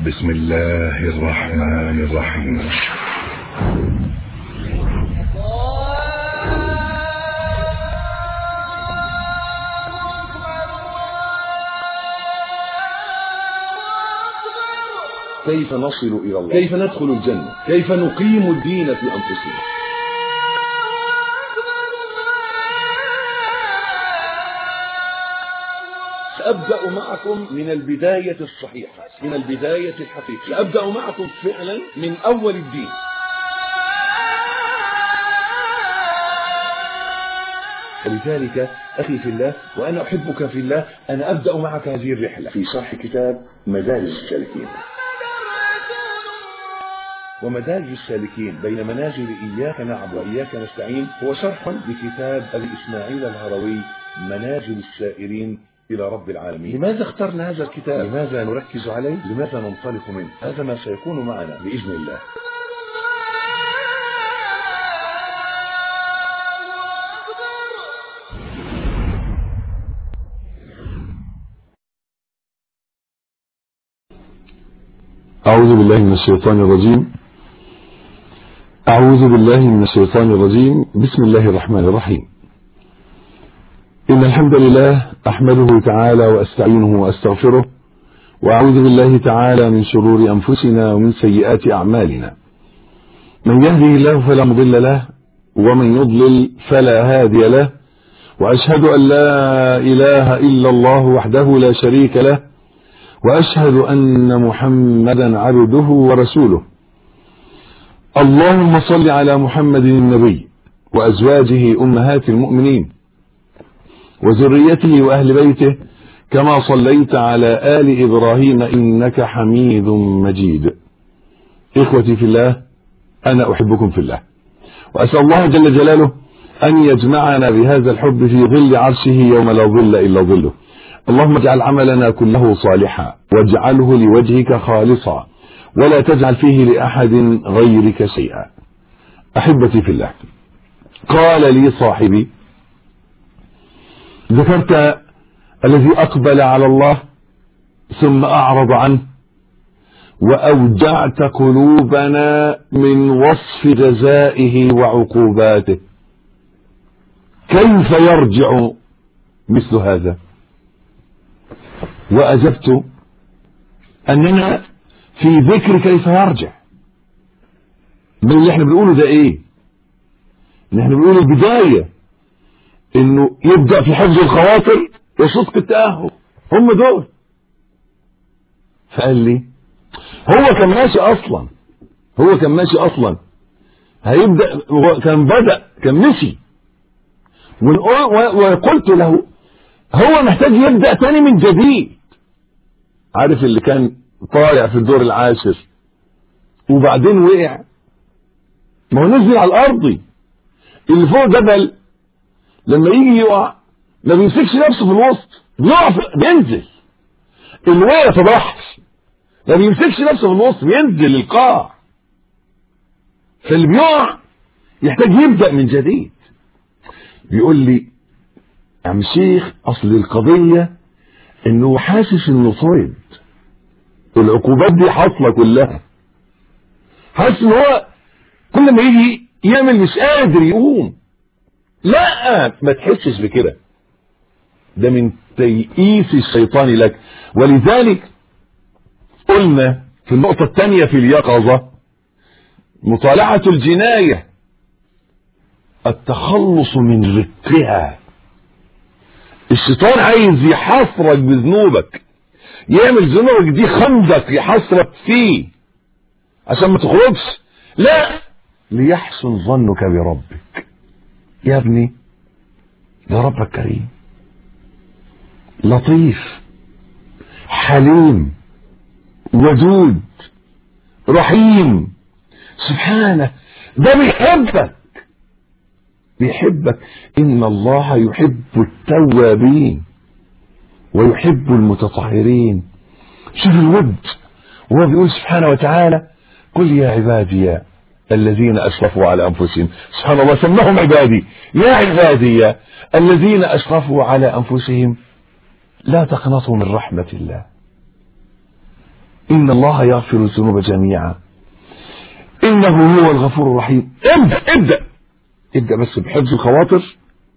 بسم الله الرحمن الرحيم كيف نصل إلى الله كيف ندخل الجنة كيف نقيم الدين في أنفسنا سأبدأ معكم من البداية الصحيحة من البداية الحقيقية سأبدأ معكم فعلا من أول الدين ولذلك أخي في الله وأنا أحبك في الله أنا أبدأ معك هذه الرحلة في شرح كتاب مدارج السالكين ومدارج السالكين بين منازل إياك نعبد وإياك نستعين هو شرح لكتاب أبي إسماعيل الهروي منازل السائرين إلى رب العالمين لماذا اخترنا هذا الكتاب لماذا نركز عليه لماذا ننطلق منه هذا ما سيكون معنا بإذن الله أعوذ بالله من الشيطان الرجيم أعوذ بالله من الشيطان الرجيم بسم الله الرحمن الرحيم إن الحمد لله أحمده تعالى وأستعينه وأستغفره وأعوذ بالله تعالى من شرور أنفسنا ومن سيئات أعمالنا من يهده الله فلا مضل له ومن يضلل فلا هادي له وأشهد أن لا إله إلا الله وحده لا شريك له وأشهد أن محمدا عبده ورسوله اللهم صل على محمد النبي وأزواجه أمهات المؤمنين وذريته وأهل بيته كما صليت على آل إبراهيم إنك حميد مجيد إخوتي في الله أنا أحبكم في الله وأسأل الله جل جلاله أن يجمعنا بهذا الحب في ظل عرشه يوم لا ظل إلا ظله اللهم اجعل عملنا كله صالحا واجعله لوجهك خالصا ولا تجعل فيه لأحد غيرك شيئا أحبتي في الله قال لي صاحبي ذكرت الذي أقبل على الله ثم أعرض عنه وأوجعت قلوبنا من وصف جزائه وعقوباته كيف يرجع مثل هذا وأجبت أننا في ذكر كيف يرجع من اللي احنا بنقوله ده ايه ان احنا بنقول البداية انه يبدأ في حفظ الخواطر وصدق التأهب هم دول فقال لي هو كان ماشي اصلا هو كان ماشي اصلا هيبدأ كان بدأ كان مشي وقلت له هو محتاج يبدأ تاني من جديد عارف اللي كان طالع في الدور العاشر وبعدين وقع ما هو نزل على الارض اللي فوق جبل لما يجي يقع ما بيمسكش نفسه في الوسط بيقع بينزل اللي وقع في بحر ما بيمسكش نفسه في الوسط بينزل القاع فاللي بيقع يحتاج يبدأ من جديد بيقول لي يا عم شيخ اصل القضية انه حاسس انه طرد العقوبات دي حاصله كلها حاسس ان هو كل ما يجي يعمل مش قادر يقوم لا ما تحسش بكده ده من تيئيس الشيطان لك ولذلك قلنا في النقطة الثانية في اليقظة مطالعة الجناية التخلص من رقها الشيطان عايز يحصرك بذنوبك يعمل ذنوبك دي خندق يحصرك فيه عشان ما تخرجش لا ليحسن ظنك بربك يا ابني ده ربك كريم لطيف حليم ودود رحيم سبحانه ده بيحبك بيحبك ان الله يحب التوابين ويحب المتطهرين شوف الود وهو بيقول سبحانه وتعالى قل يا عبادي الذين اسرفوا على انفسهم سبحان الله سماهم عبادي يا عبادي الذين اسرفوا على انفسهم لا تقنطوا من رحمه الله إن الله يغفر الذنوب جميعا إنه هو الغفور الرحيم ابدأ ابدأ ابدأ بس بحفظ الخواطر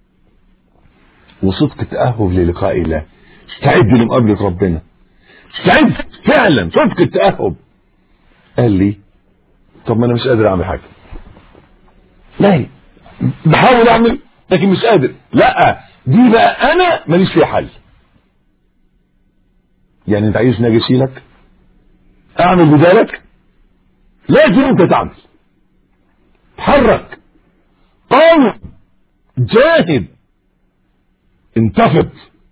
وصدق تأهب للقاء الله استعد لمقابلة ربنا استعد فعلا صدق التأهب قال لي طب ما انا مش قادر اعمل حاجة لا بحاول اعمل لكن مش قادر لا دي بقى انا ماليش فيها حل يعني انت عايز ناجي اشيلك اعمل بدالك لازم انت تعمل تحرك قوم جاهد انتفض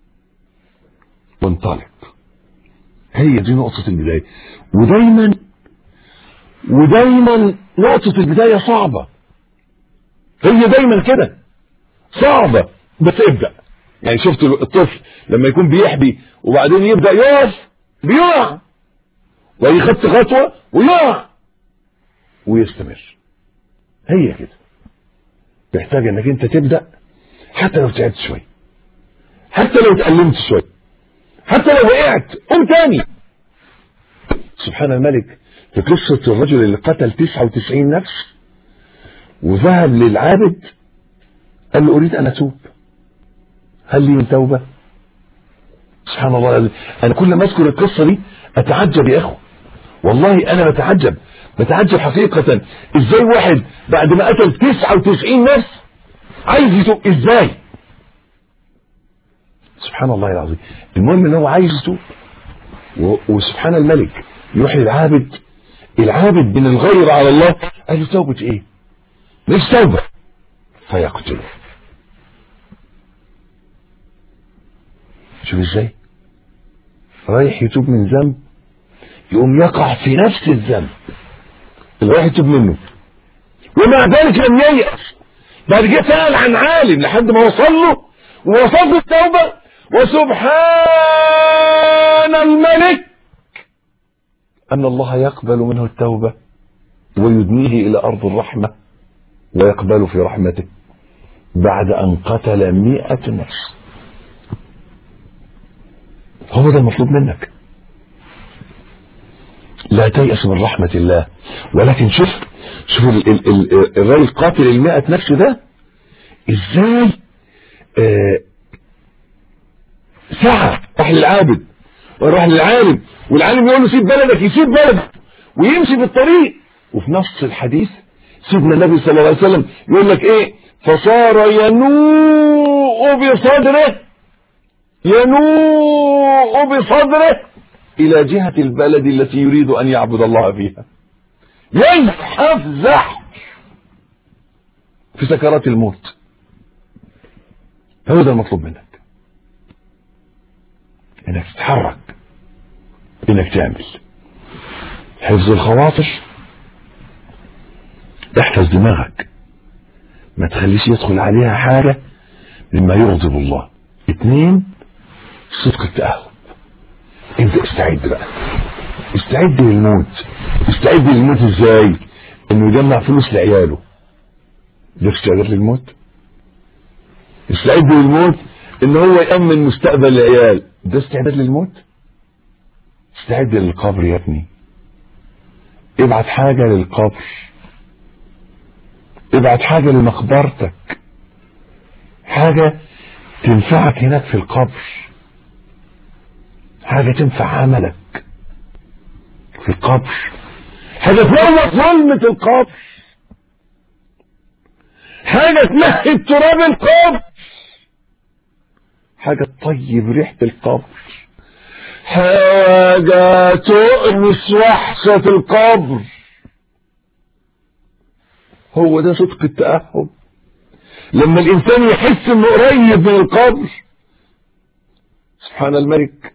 وانطلق هي دي نقطة البداية ودايما ودايما نقطة البداية صعبة هي دايما كده صعبة بس ابدأ يعني شفت الطفل لما يكون بيحبي وبعدين يبدأ يقف بيقع ويخط خطوة ويقع ويستمر هي كده محتاج انك انت تبدأ حتى لو تعبت شوية حتى لو اتألمت شوية حتى لو وقعت قوم تاني سبحان الملك في قصة الرجل اللي قتل 99 نفس وذهب للعابد قال له أريد أن أتوب هل لي من توبة سبحان الله أنا كل ما أذكر القصة دي أتعجب يا أخو والله أنا بتعجب بتعجب حقيقة إزاي واحد بعد ما قتل 99 نفس عايز يتوب إزاي سبحان الله العظيم المهم ان هو عايز يتوب و- وسبحان الملك يروح للعابد العابد من الغير على الله قال له توبة ايه مش توبة فيقتله شوف ازاي رايح يتوب من ذنب يقوم يقع في نفس الذنب اللي رايح يتوب منه ومع ذلك لم ييأس بعد كده سأل عن عالم لحد ما وصل له ووصل له التوبة وسبحان الملك أن الله يقبل منه التوبة ويدنيه إلى أرض الرحمة ويقبل في رحمته بعد أن قتل مئة نفس هو ده المطلوب منك لا تيأس من رحمة الله ولكن شوف شوف ال- ال- ال- الراجل قاتل المئة نفس ده ازاي آه سعى راح للعابد وراح للعالم والعالم يقول له سيب بلدك يسيب بلدك ويمشي في الطريق وفي نص الحديث سيدنا النبي صلى الله عليه وسلم يقول لك ايه فصار ينوء بصدره ينوء بصدره الى جهة البلد التي يريد ان يعبد الله فيها يزحف زحف في سكرات الموت هو ده المطلوب منك انك تتحرك انك تعمل حفظ الخواطر احفظ دماغك ما تخليش يدخل عليها حاجة مما يغضب الله اتنين صدق التأهب انت استعد بقى استعد للموت استعد للموت ازاي انه يجمع فلوس لعياله ده استعداد للموت استعد للموت ان هو يأمن مستقبل العيال ده استعداد للموت استعد للقبر يا ابني ابعت حاجة للقبر ابعت حاجة لمقبرتك حاجة تنفعك هناك في القبر حاجة تنفع عملك في القبر حاجة تنور ظلمة القبر حاجة تمهد تراب القبر حاجة تطيب ريحة القبر حاجة تؤنس وحشة القبر هو ده صدق التأهب لما الإنسان يحس إنه قريب من القبر سبحان الملك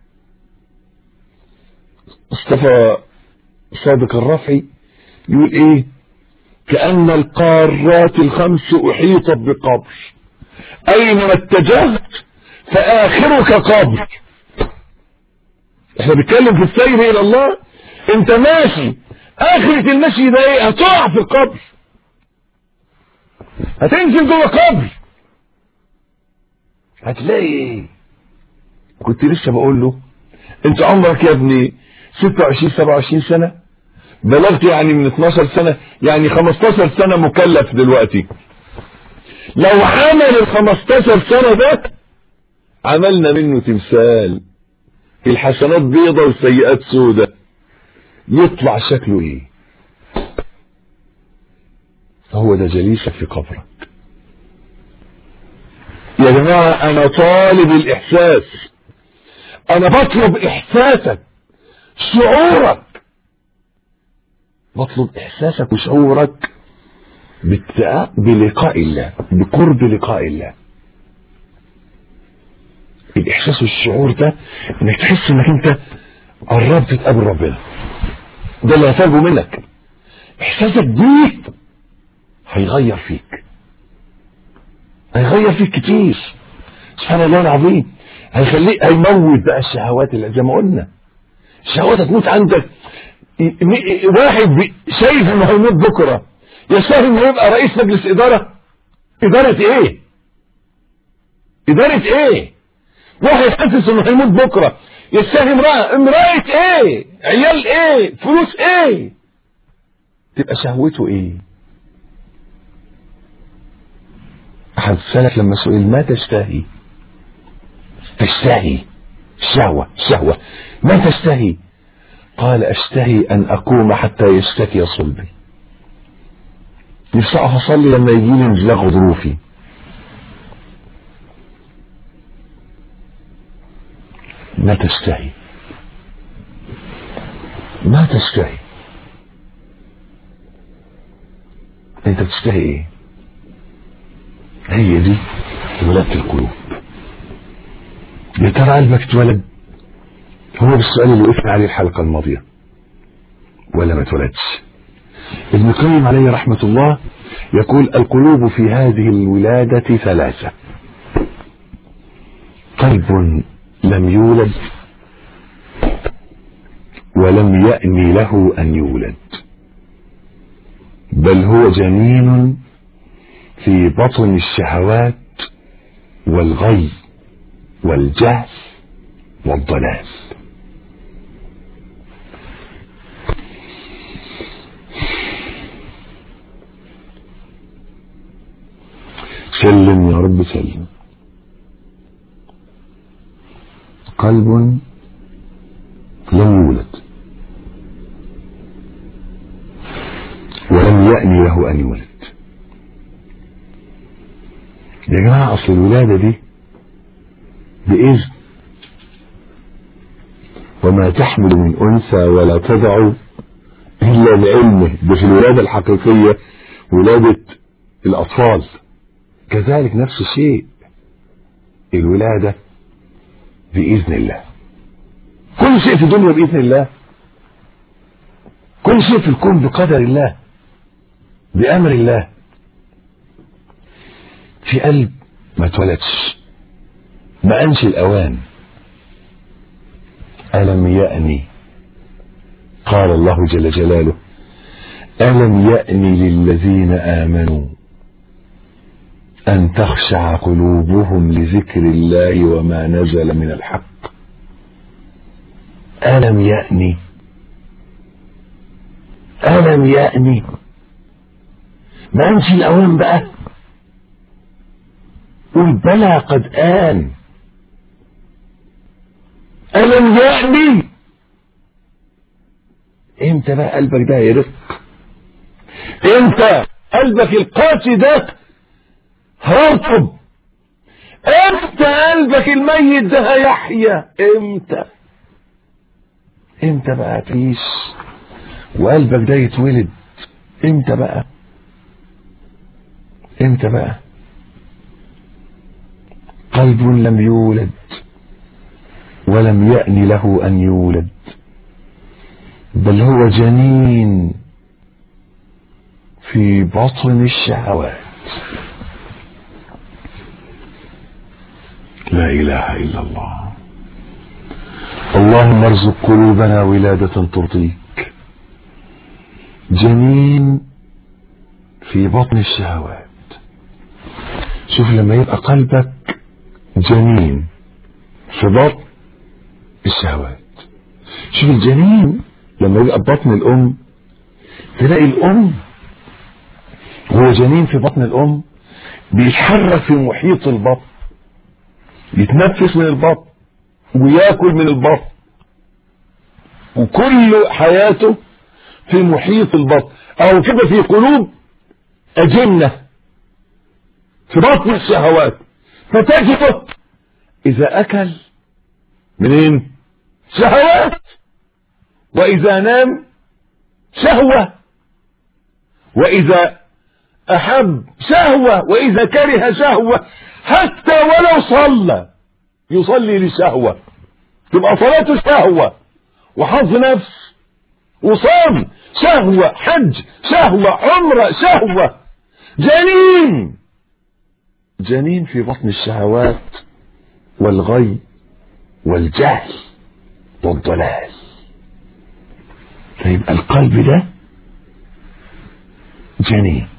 مصطفى صادق الرفعي يقول ايه كأن القارات الخمس أحيطت بقبر أينما اتجهت فآخرك قبر احنا بنتكلم في السير إلى الله انت ماشي آخرة المشي ده ايه هتقع في القبر هتنزل جوه قبر هتلاقي ايه كنت لسه بقول له انت عمرك يا ابني 26 27 سنة بلغت يعني من 12 سنة يعني 15 سنة مكلف دلوقتي لو عمل ال 15 سنة ده عملنا منه تمثال الحسنات بيضة والسيئات سودة يطلع شكله ايه هو ده جليسك في قبرك يا جماعة انا طالب الاحساس انا بطلب احساسك شعورك بطلب احساسك وشعورك بالتع... بلقاء الله بقرب لقاء الله الاحساس والشعور ده انك تحس انك انت قربت تقابل ربنا ده اللي هتاخده منك احساسك بيه هيغير فيك هيغير فيك كتير سبحان الله العظيم هيخليك هيموت بقى الشهوات اللي زي ما قلنا الشهوات هتموت عندك واحد بي- شايف انه هيموت بكره يستاهل انه يبقى رئيس مجلس اداره اداره ايه اداره ايه واحد حاسس انه هيموت بكره يستاهل امراه امراه ايه عيال ايه فلوس ايه تبقى شهوته ايه احد السلف لما سئل ما تشتهي تشتهي شهوة شهوة ما تشتهي قال اشتهي ان اقوم حتى يشتكي صلبي نفسي اقف اصلي لما يجي لي انزلاق غضروفي ما تشتهي ما تشتهي انت بتشتهي ايه هي دي ولادة القلوب يا ترى قلبك اتولد هو بالسؤال اللي وقفنا عليه الحلقة الماضية ولا ما اتولدش ابن القيم عليه رحمة الله يقول القلوب في هذه الولادة ثلاثة قلب لم يولد ولم يأني له أن يولد بل هو جنين في بطن الشهوات والغي والجهل والضلال سلم يا رب سلم قلب لم يولد ولم يأني له أن يولد يا جماعة أصل الولادة دي بإذن وما تحمل من أنثى ولا تضع إلا لعلمه ده في الولادة الحقيقية ولادة الأطفال كذلك نفس الشيء الولادة بإذن الله كل شيء في الدنيا بإذن الله كل شيء في الكون بقدر الله بأمر الله في قلب ما اتولدش ما أنش الأوان ألم يأني قال الله جل جلاله ألم يأني للذين آمنوا أن تخشع قلوبهم لذكر الله وما نزل من الحق ألم يأني ألم يأني ما أنش الأوان بقى قل بلى قد آن ألم يأني امتى بقى قلبك ده يرق امتى قلبك القاسي ده هيرطب امتى قلبك الميت ده هيحيا امتى امتى بقى تعيش وقلبك ده يتولد امتى بقى امتى بقى قلب لم يولد ولم يأن له أن يولد بل هو جنين في بطن الشهوات لا إله إلا الله اللهم ارزق قلوبنا ولادة ترضيك جنين في بطن الشهوات شوف لما يبقى قلبك جنين في بطن الشهوات شوف الجنين لما يبقى بطن الام تلاقي الام هو جنين في بطن الام بيتحرك في محيط البطن يتنفس من البطن وياكل من البطن وكل حياته في محيط البطن او كده في قلوب اجنه في بطن الشهوات فتجده اذا اكل منين شهوات واذا نام شهوة واذا احب شهوة واذا كره شهوة حتى ولو صلى يصلي لشهوة تبقى صلاته شهوة وحظ نفس وصام شهوة حج شهوة عمرة شهوة جنين جنين في بطن الشهوات والغي والجهل والضلال فيبقى القلب ده جنين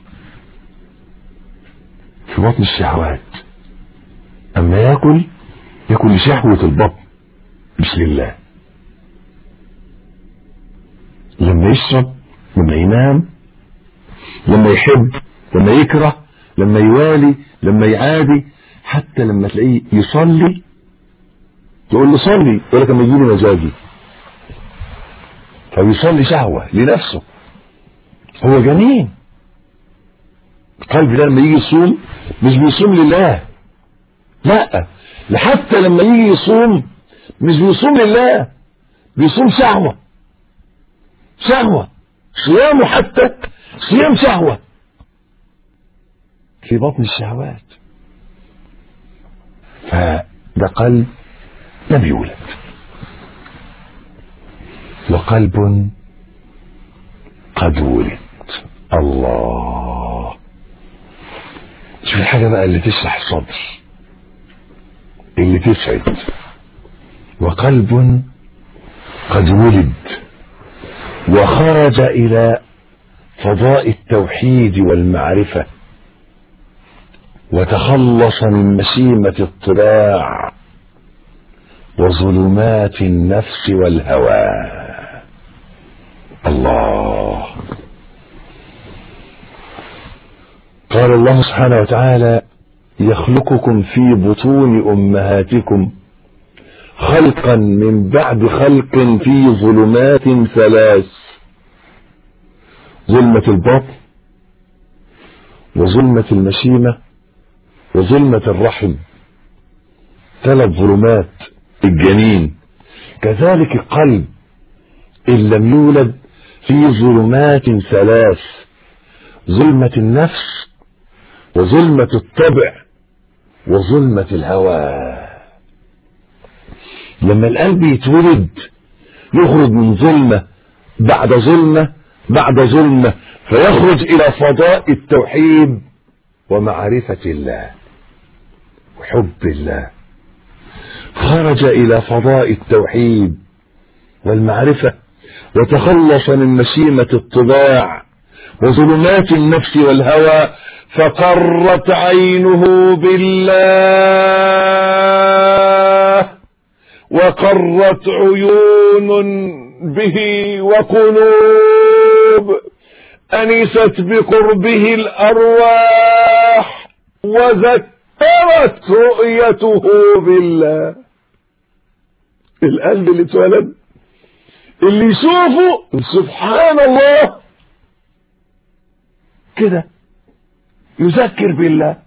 في بطن الشهوات اما ياكل ياكل لشهوة البطن مش لله لما يشرب لما ينام لما يحب لما يكره لما يوالي لما يعادي حتى لما تلاقيه يصلي تقول له صلي يقول لك اما يجيلي مزاجي فبيصلي شهوة لنفسه هو جنين القلب ده لما يجي يصوم مش بيصوم لله لا حتى لما يجي يصوم مش بيصوم لله بيصوم شهوة شهوة صيامه حتى صيام شهوة في بطن الشهوات فده قلب لم يولد وقلب قد ولد الله شوف الحاجة بقى اللي تشرح الصدر اللي تسعد وقلب قد ولد وخرج إلى فضاء التوحيد والمعرفة وتخلص من مشيمة الطباع وظلمات النفس والهوى الله قال الله سبحانه وتعالى يخلقكم في بطون امهاتكم خلقا من بعد خلق في ظلمات ثلاث ظلمة البطن وظلمة المشيمة وظلمة الرحم ثلاث ظلمات الجنين كذلك القلب إن لم يولد في ظلمات ثلاث ظلمة النفس وظلمة الطبع وظلمة الهوى لما القلب يتولد يخرج من ظلمة بعد ظلمة بعد ظلمة فيخرج إلى فضاء التوحيد ومعرفة الله وحب الله خرج إلى فضاء التوحيد والمعرفة وتخلص من مشيمة الطباع وظلمات النفس والهوى فقرت عينه بالله وقرت عيون به وقلوب أنست بقربه الأرواح وذكرت رؤيته بالله القلب اللي اتولد اللي يشوفه سبحان الله كده يذكر بالله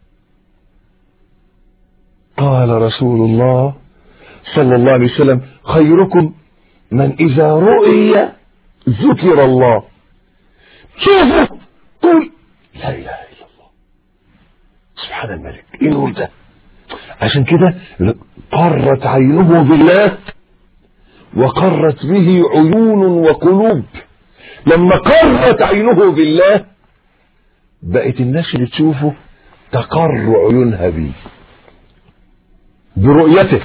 قال رسول الله صلى الله عليه وسلم خيركم من إذا رؤي ذكر الله شوفه قل لا إله إلا الله سبحان الملك إيه النور ده عشان كده قرت عينه بالله وقرت به عيون وقلوب لما قرت عينه بالله بقت الناس اللي تشوفه تقر عيونها بيه برؤيته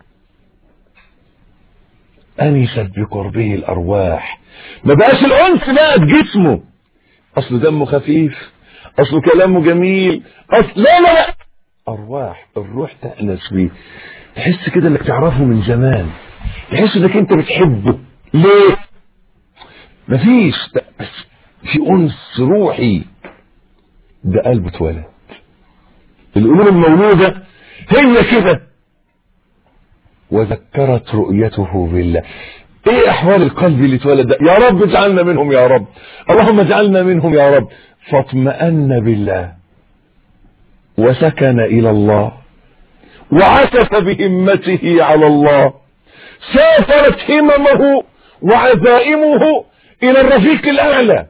أنست بقربه الأرواح ما بقاش الأنس بقى بجسمه أصل دمه خفيف أصل كلامه جميل أصل لا لا لا أرواح الروح تأنس بيه تحس كده إنك تعرفه من زمان تحس انك انت بتحبه ليه مفيش بس في انس روحي ده قلب اتولد القلوب المولودة هي كده وذكرت رؤيته بالله ايه احوال القلب اللي اتولد ده يا رب اجعلنا منهم يا رب اللهم اجعلنا منهم يا رب فاطمأن بالله وسكن الى الله وعكف بهمته على الله سافرت هممه وعزائمه الى الرفيق الاعلى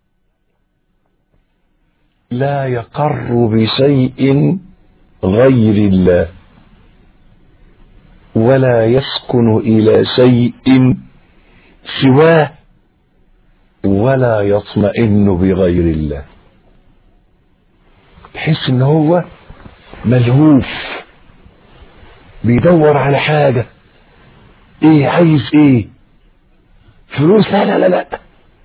لا يقر بشيء غير الله ولا يسكن الى شيء سواه ولا يطمئن بغير الله تحس ان هو ملهوف بيدور على حاجة ايه عايز ايه فلوس لا لا لا لا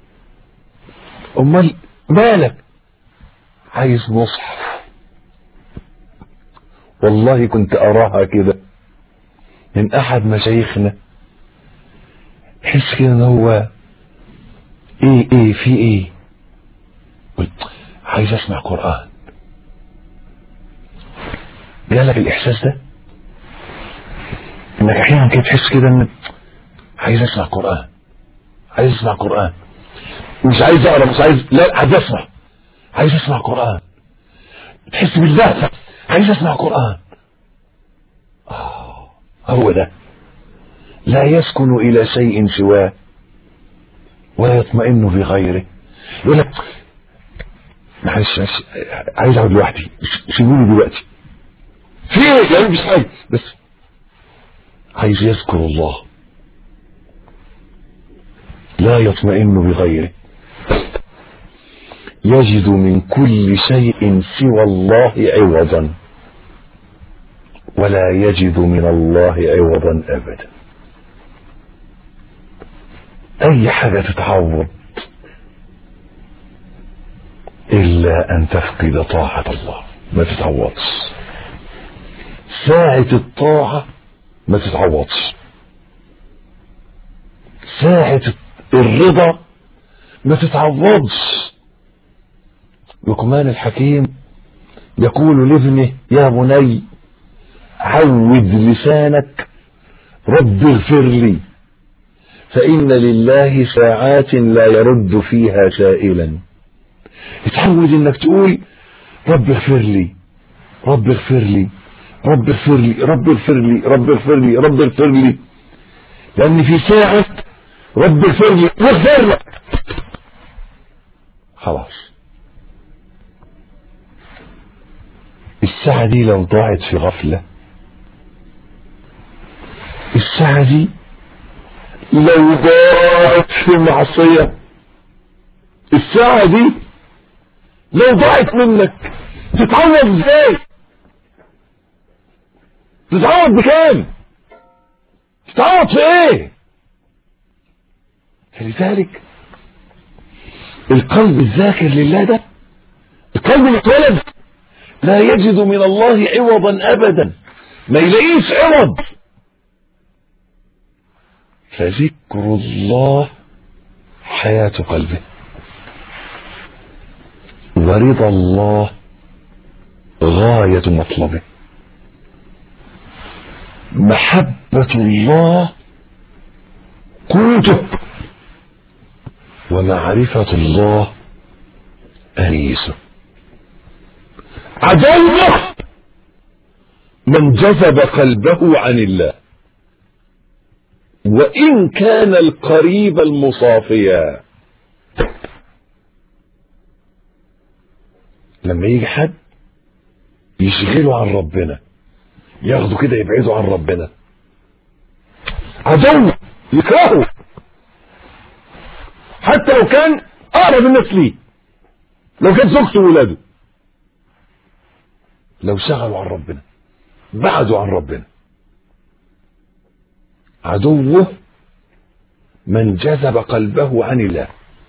امال مالك عايز مصحف والله كنت اراها كده من احد مشايخنا حس كده ان هو ايه ايه في ايه قلت عايز اسمع قرآن جالك الاحساس ده انك احيانا كده تحس كده ان عايز اسمع قرآن عايز اسمع قرآن مش عايز اقرا مش عايز لا عايز اسمع عايز اسمع قرآن تحس بالله عايز اسمع قرآن آه هو ده لا يسكن الى شيء سواه ولا يطمئن بغيره يقول لك معلش معلش عايز اقعد لوحدي سيبوني دلوقتي في ايه يعني مش حاجه بس عايز يذكر الله لا يطمئن بغيره يجد من كل شيء سوى الله عوضا ولا يجد من الله عوضا ابدا اي حاجة تتعوض الا ان تفقد طاعة الله ما تتعوضش ساعة الطاعة ما تتعوضش ساعة الرضا ما تتعوضش لقمان الحكيم يقول لابنه يا بني عود لسانك رب اغفر لي فإن لله ساعات لا يرد فيها سائلا اتعود انك تقول رب اغفر لي رب اغفر لي رب اغفر لي رب اغفر لي رب اغفر لي رب اغفر لي لان في ساعة رب اغفر لي واغفر لك خلاص الساعة دي لو ضاعت في غفلة الساعة دي لو ضاعت في معصية الساعة دي لو ضاعت منك تتعوض ازاي تتعوض بكام تتعوض في ايه فلذلك القلب الذاكر لله ده القلب اللي اتولد لا يجد من الله عوضا ابدا ما يلاقيش عوض فذكر الله حياة قلبه ورضا الله غاية مطلبه محبة الله قوته ومعرفة الله أنيسه عدوه من جذب قلبه عن الله وإن كان القريب المصافيا لما يجي حد يشغله عن ربنا ياخده كده يبعده عن ربنا عدو يكرهه حتى لو كان اقرب الناس ليه لو كانت زوجته وولاده لو شغلوا عن ربنا بعدوا عن ربنا عدوه من جذب قلبه عن الله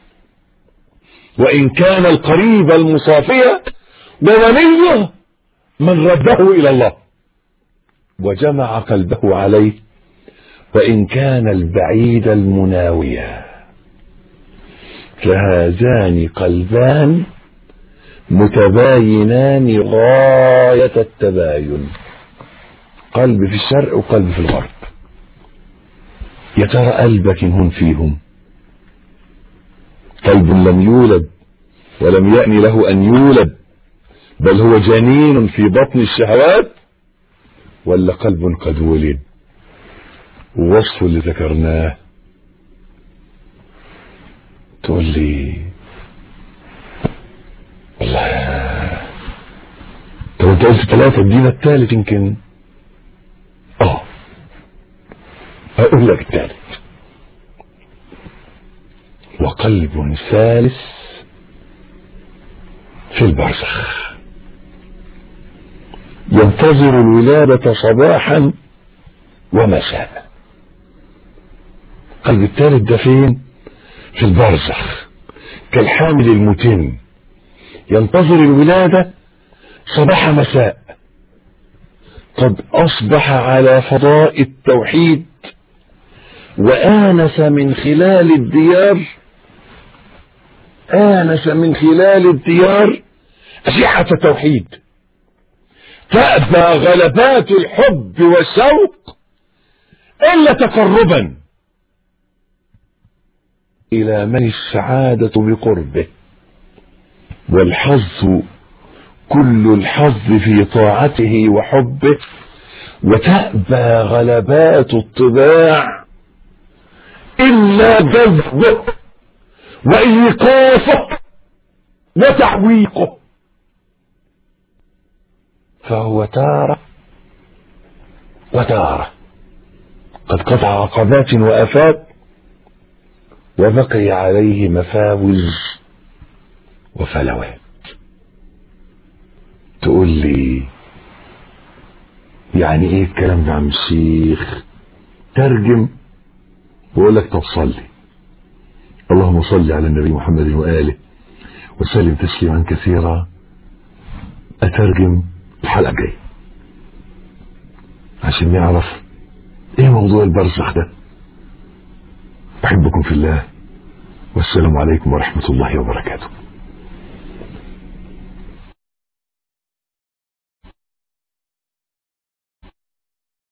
وإن كان القريب المصافية ووليه من رده إلى الله وجمع قلبه عليه وإن كان البعيد المناويا فهذان قلبان متباينان غاية التباين قلب في الشرق وقلب في الغرب يا ترى قلبك هون فيهم قلب لم يولد ولم يأن له أن يولد بل هو جنين في بطن الشهوات ولا قلب قد ولد ووصفه اللي ذكرناه تقول لي والله طب انت قلت ثلاثة ادينا الثالث يمكن اه اقول لك الثالث وقلب ثالث في البرزخ ينتظر الولادة صباحا ومساء قلب الثالث ده فين في البرزخ كالحامل المتم ينتظر الولادة صباح مساء قد أصبح على فضاء التوحيد وآنس من خلال الديار آنس من خلال الديار أشعة التوحيد تأبى غلبات الحب والشوق إلا تقربا إلى من السعادة بقربه والحظ كل الحظ في طاعته وحبه وتأبى غلبات الطباع إلا جذبه وإيقافه وتعويقه فهو تارة وتارة قد قطع عقبات وآفات وبقي عليه مفاوز وفلوات تقول لي يعني ايه الكلام ده عم الشيخ ترجم واقول لك طب صلي اللهم صل على النبي محمد وآله وسلم تسليما كثيرا أترجم الحلقة الجاية عشان نعرف ايه موضوع البرزخ ده أحبكم في الله والسلام عليكم ورحمة الله وبركاته